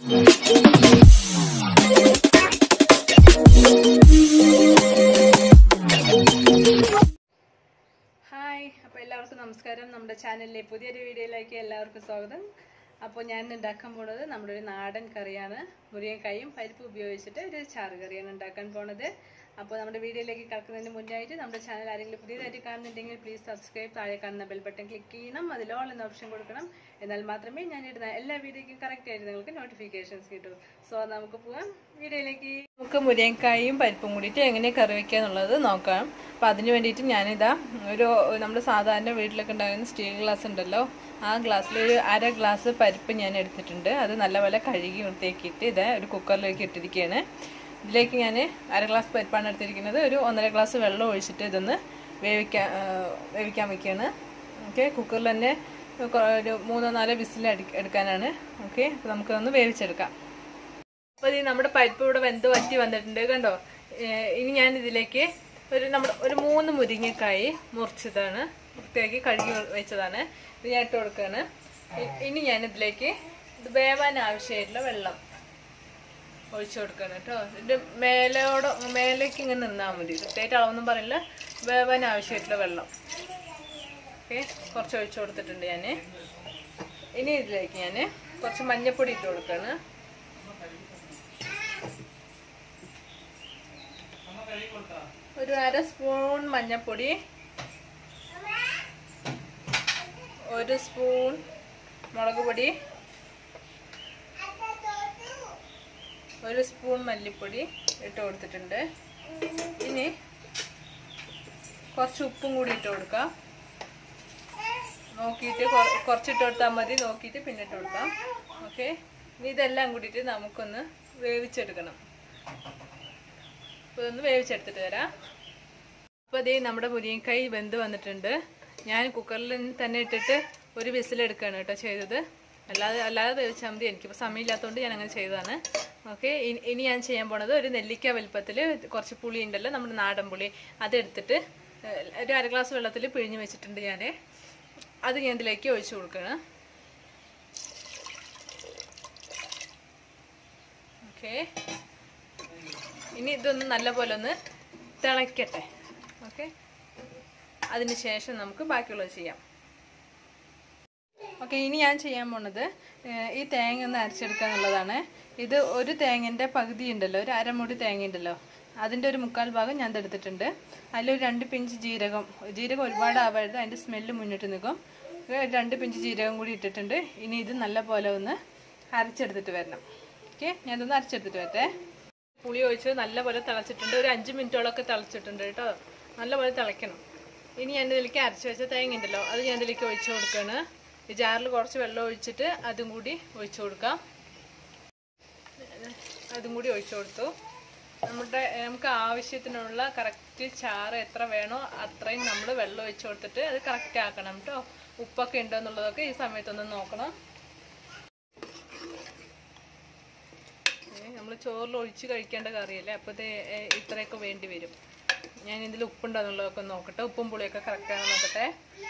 hi അപ്പോൾ എല്ലാവർക്കും നമസ്കാരം നമ്മുടെ ചാനലിലെ പുതിയൊരു വീഡിയോയിലേക്ക് എല്ലാവർക്കും സ്വാഗതം അപ്പോൾ ഞാൻ ഉണ്ടാക്കാൻ പോണത് നമ്മുടെ ഒരു നാടൻ കറിയാണ് മുരിങ്ങക്കായും പരിപ്പ് ഉപയോഗിച്ചിട്ട് ഒരു ചാറ് കറിയാണ് ഉണ്ടാക്കാൻ പോണത് അപ്പോൾ നമ്മുടെ വീഡിയോയിലേക്ക് കിടക്കുന്നതിന് മുന്നായിട്ട് നമ്മുടെ ചാനൽ ആരെങ്കിലും പുതിയതായിട്ട് കാണുന്നുണ്ടെങ്കിൽ പ്ലീസ് സബ്സ്ക്രൈബ് താഴെ കാണുന്ന ബെൽ ബട്ടൺ ക്ലിക്ക് ചെയ്യണം അതിൽ ഓൾ എന്ന ഓപ്ഷൻ കൊടുക്കണം എന്നാൽ മാത്രമേ ഞാൻ ഇടുന്ന എല്ലാ വീഡിയോയ്ക്കും കറക്റ്റ് ആയിട്ട് നിങ്ങൾക്ക് നോട്ടിഫിക്കേഷൻസ് കിട്ടൂ സോ നമുക്ക് പോകാം വീഡിയോയിലേക്ക് നമുക്ക് മുരിങ്ങക്കായും പരിപ്പും കൂടിയിട്ട് എങ്ങനെ കറി വെക്കുക എന്നുള്ളത് നോക്കാം അപ്പം അതിന് വേണ്ടിയിട്ട് ഞാനിതാ ഒരു നമ്മുടെ സാധാരണ വീട്ടിലൊക്കെ ഉണ്ടാകുന്ന സ്റ്റീൽ ഗ്ലാസ് ഉണ്ടല്ലോ ആ ഗ്ലാസ്സിൽ ഒരു അര ഗ്ലാസ് പരിപ്പ് ഞാൻ എടുത്തിട്ടുണ്ട് അത് നല്ലപോലെ കഴുകി വൃത്തിയാക്കിയിട്ട് ഇത് ഒരു കുക്കറിലേക്ക് ഇട്ടിരിക്കുകയാണ് ഇതിലേക്ക് ഞാൻ അര ഗ്ലാസ് പരിപ്പാണ് എടുത്തിരിക്കുന്നത് ഒരു ഒന്നര ഗ്ലാസ് വെള്ളം ഒഴിച്ചിട്ട് ഇതൊന്ന് വേവിക്കാൻ വേവിക്കാൻ വെക്കുകയാണ് ഓക്കെ കുക്കറിൽ തന്നെ കൊ- ഒരു മൂന്നോ നാലോ വിസിൽ എടുക്കാനാണ് ഓക്കെ അപ്പോൾ നമുക്കതൊന്ന് വേവിച്ചെടുക്കാം അപ്പോൾ ഇത് നമ്മുടെ പരിപ്പ് ഇവിടെ വെന്ത് വറ്റി വന്നിട്ടുണ്ട് കണ്ടോ ഏഹ് ഇനി ഞാൻ ഇതിലേക്ക് ഒരു നമ്മുടെ ഒരു മൂന്ന് മുരിങ്ങക്കായി മുറിച്ചതാണ് വൃത്തിയാക്കി കഴുകി വെച്ചതാണ് ഇത് ഞാൻ ഇട്ട് കൊടുക്കുകയാണ് ഇ- ഇനി ഞാൻ ഇതിലേക്ക് ഇത് വേവാൻ ആവശ്യമായിട്ടുള്ള വെള്ളം ഒഴിച്ചു കൊടുക്കണം കേട്ടോ ഇതിന്റെ മേലോട് മേലേക്ക് ഇങ്ങനെ നിന്നാൽ മതി കൃത്യമായിട്ട് അളവൊന്നും പറയില്ല വേവാൻ ആവശ്യമായിട്ടുള്ള വെള്ളം ഓക്കെ കുറച്ച് ഒഴിച്ചു കൊടുത്തിട്ടുണ്ട് ഞാൻ ഇനി ഇതിലേക്ക് ഞാൻ കുറച്ച് മഞ്ഞൾപ്പൊടി ഇട്ട് കൊടുക്കുകയാണ് ഒരു അര സ്പൂൺ മഞ്ഞൾപ്പൊടി ഒരു സ്പൂൺ മുളക് പൊടി ഒരു സ്പൂൺ മല്ലിപ്പൊടി ഇട്ട് കൊടുത്തിട്ടുണ്ട് ഇനി കുറച്ച് ഉപ്പും കൂടി ഇട്ട് കൊടുക്കാം നോക്കിയിട്ട് കൊ- കുറച്ചിട്ട് കൊടുത്താൽ മതി നോക്കിയിട്ട് പിന്നെ ഇട്ട് കൊടുക്കാം ഓക്കെ ഇനി ഇതെല്ലാം കൂടിയിട്ട് നമുക്കൊന്ന് വേവിച്ചെടുക്കണം അപ്പോൾ ഇതൊന്ന് വേവിച്ചെടുത്തിട്ട് തരാം അപ്പോൾ അതേ നമ്മുടെ മുരിങ്ങക്കായ് വെന്ത് വന്നിട്ടുണ്ട് ഞാൻ കുക്കറിൽ തന്നെ ഇട്ടിട്ട് ഒരു വിസിലെടുക്കുകയാണ് കേട്ടോ ചെയ്തത് അല്ലാതെ അല്ലാതെ വേവിച്ചാൽ മതി എനിക്കിപ്പോൾ സമയമില്ലാത്തതുകൊണ്ട് ഞാൻ അങ്ങനെ ചെയ്തതാണ് ഓക്കെ ഇനി ഞാൻ ചെയ്യാൻ പോണത് ഒരു നെല്ലിക്ക വലുപ്പത്തിൽ കുറച്ച് പുളി ഉണ്ടല്ലോ നമ്മുടെ നാടൻ പുളി അതെടുത്തിട്ട് ഏഹ്, ഒരു അര ഗ്ലാസ് വെള്ളത്തിൽ പിഴിഞ്ഞ് വെച്ചിട്ടുണ്ട് ഞാൻ അത് ഞാൻ ഇതിലേക്ക് ഒഴിച്ചു കൊടുക്കണം ഓക്കെ ഇനി ഇതൊന്ന് നല്ലപോലെ ഒന്ന് തിളയ്ക്കട്ടെ ഓക്കെ അതിന് ശേഷം നമുക്ക് ബാക്കിയുള്ളത് ചെയ്യാം ഓക്കെ ഇനി ഞാൻ ചെയ്യാൻ പോണത് ഏഹ്, ഈ തേങ്ങ ഒന്ന് അരച്ചെടുക്കുക എന്നുള്ളതാണ് ഇത് ഒരു തേങ്ങൻ്റെ പകുതി ഉണ്ടല്ലോ ഒരു അരമുടി തേങ്ങ ഉണ്ടല്ലോ അതിൻ്റെ ഒരു മുക്കാൽ ഭാഗം ഞാൻ എടുത്തിട്ടുണ്ട് അതിലൊരു രണ്ട് പിഞ്ച് ജീരകം ജീരകം ഒരുപാട് ആവരുത് അതിൻ്റെ സ്മെല്ല് മുന്നിട്ട് നിൽക്കും ഒരു രണ്ട് പിഞ്ച് ജീരകം കൂടി ഇട്ടിട്ടുണ്ട് ഇനി ഇത് നല്ല പോലെ ഒന്ന് അരച്ചെടുത്തിട്ട് വരണം ഓക്കെ ഞാനൊന്ന് അരച്ചെടുത്തിട്ട് വരട്ടെ പുളി ഒഴിച്ച് നല്ലപോലെ തിളച്ചിട്ടുണ്ട് ഒരു അഞ്ച് മിനിറ്റോളൊക്കെ തിളച്ചിട്ടുണ്ട് കേട്ടോ നല്ലപോലെ തിളയ്ക്കണം ഇനി ഞാൻ ഇതിലേക്ക് അരച്ച് വെച്ച തേങ്ങ ഉണ്ടല്ലോ അത് ഞാൻ ഇതിലേക്ക് ഒഴിച്ച് കൊടുക്കുകയാണ് ഈ ജാറിൽ കുറച്ച് വെള്ളം ഒഴിച്ചിട്ട് അതും കൂടി ഒഴിച്ചു കൊടുക്കാം അതും കൂടി ഒഴിച്ചു കൊടുത്തു നമ്മുടെ നമുക്ക് ആവശ്യത്തിനുള്ള കറക്റ്റ് ചാറ് എത്ര വേണോ അത്രയും നമ്മൾ വെള്ളം ഒഴിച്ചു കൊടുത്തിട്ട് അത് കറക്റ്റ് ആക്കണം കേട്ടോ ഉപ്പൊക്കെ ഉണ്ടോ എന്നുള്ളതൊക്കെ ഈ സമയത്തൊന്ന് നോക്കണം നമ്മൾ ചോറിൽ ഒഴിച്ച് കഴിക്കേണ്ട കറിയല്ലേ അപ്പോൾ ഇത് ഏ, ഇത്രയൊക്കെ വേണ്ടി വരും ഞാൻ ഇതിൽ ഉപ്പുണ്ടോ എന്നുള്ളതൊക്കെ ഒന്ന് നോക്കട്ടെ ഉപ്പും പുളിയൊക്കെ കറക്റ്റ് ആണോ നോക്കട്ടെ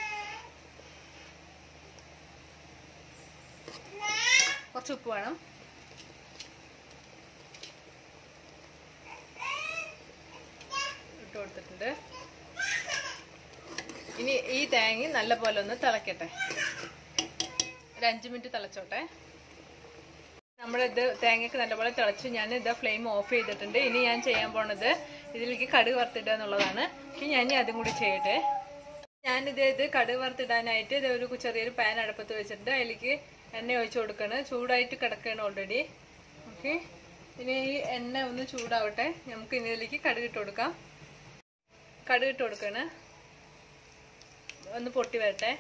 കുറച്ച് ഉപ്പ് വേണം ഇട്ട് കൊടുത്തിട്ടുണ്ട് ഇനി ഈ തേങ്ങ നല്ല പോലെ ഒന്ന് തിളക്കട്ടെ ഒരു അഞ്ച് മിനിറ്റ് തിളച്ചോട്ടെ നമ്മുടെ ഇത് തേങ്ങയ്ക്ക് നല്ലപോലെ തിളച്ച് ഞാൻ ഇത് ഫ്ലെയിം ഓഫ് ചെയ്തിട്ടുണ്ട് ഇനി ഞാൻ ചെയ്യാൻ പോണത് ഇതിലേക്ക് കടുക് വറുത്തിടുക എന്നുള്ളതാണ് ഇനി ഞാൻ ഇനി അതും കൂടി ചെയ്യട്ടെ ഞാനിത് ഇത് കടുക് വറുത്തിടാനായിട്ട് ഇത് ഒരു ചെറിയൊരു പാൻ അടുപ്പത്ത് വെച്ചിട്ടുണ്ട് അതിലേക്ക് എണ്ണ ഒഴിച്ചു കൊടുക്കുകയാണ് ചൂടായിട്ട് കിടക്കുകയാണ് ഓൾറെഡി ഓക്കെ ഇനി ഈ എണ്ണ ഒന്ന് ചൂടാവട്ടെ നമുക്ക് ഇനി ഇതിലേക്ക് കടുക് ഇട്ട് കൊടുക്കാം കടുക് ഇട്ട് കൊടുക്കുകയാണ് ഒന്ന് പൊട്ടി വരട്ടെ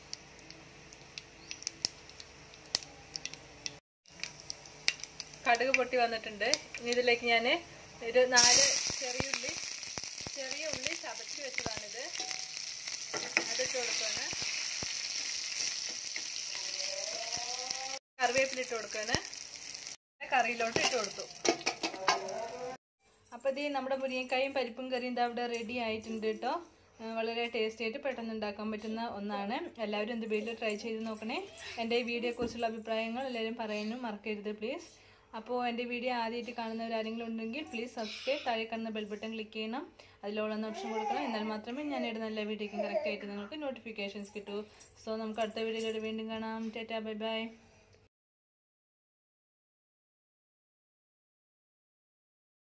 കടുക് പൊട്ടി വന്നിട്ടുണ്ട് ഇനി ഇതിലേക്ക് ഞാൻ ഒരു നാല് ചെറിയ ഉള്ളി ചെറിയ ഉള്ളി ചതച്ച് വെച്ചതാണിത് അതിട്ട് കൊടുക്കുകയാണ് കറിവേപ്പില ഇട്ട് കൊടുക്കുകയാണ് കറിയിലോട്ട് ഇട്ട് കൊടുത്തു അപ്പോൾ ഇത് നമ്മുടെ മുരിങ്ങക്കായും പരിപ്പും കറിയും ഇതാ അവിടെ റെഡി ആയിട്ടുണ്ട് കേട്ടോ ആ, വളരെ ടേസ്റ്റി ആയിട്ട് പെട്ടെന്ന് ഉണ്ടാക്കാൻ പറ്റുന്ന ഒന്നാണ് എല്ലാവരും എന്ത് വീട്ടിൽ ട്രൈ ചെയ്ത് നോക്കണേ എൻ്റെ ഈ വീഡിയോയെക്കുറിച്ചുള്ള അഭിപ്രായങ്ങൾ എല്ലാവരും പറയാനും മറക്കരുത് പ്ലീസ് അപ്പോൾ എൻ്റെ വീഡിയോ ആദ്യമായിട്ട് കാണുന്നവർ ആരെങ്കിലും ഉണ്ടെങ്കിൽ പ്ലീസ് സബ്സ്ക്രൈബ് താഴെ കാണുന്ന ബെൽ ബട്ടൺ ക്ലിക്ക് ചെയ്യണം അതിലുള്ള ഓപ്ഷൻ കൊടുക്കണം എന്നാൽ മാത്രമേ ഞാൻ ഇടുന്ന എല്ലാ വീഡിയോയ്ക്കും കറക്റ്റായിട്ട് നിങ്ങൾക്ക് നോട്ടിഫിക്കേഷൻസ് കിട്ടൂ സോ നമുക്ക് അടുത്ത വീഡിയോയിലൂടെ വീണ്ടും കാണാം ടാറ്റാ ബൈ ബൈ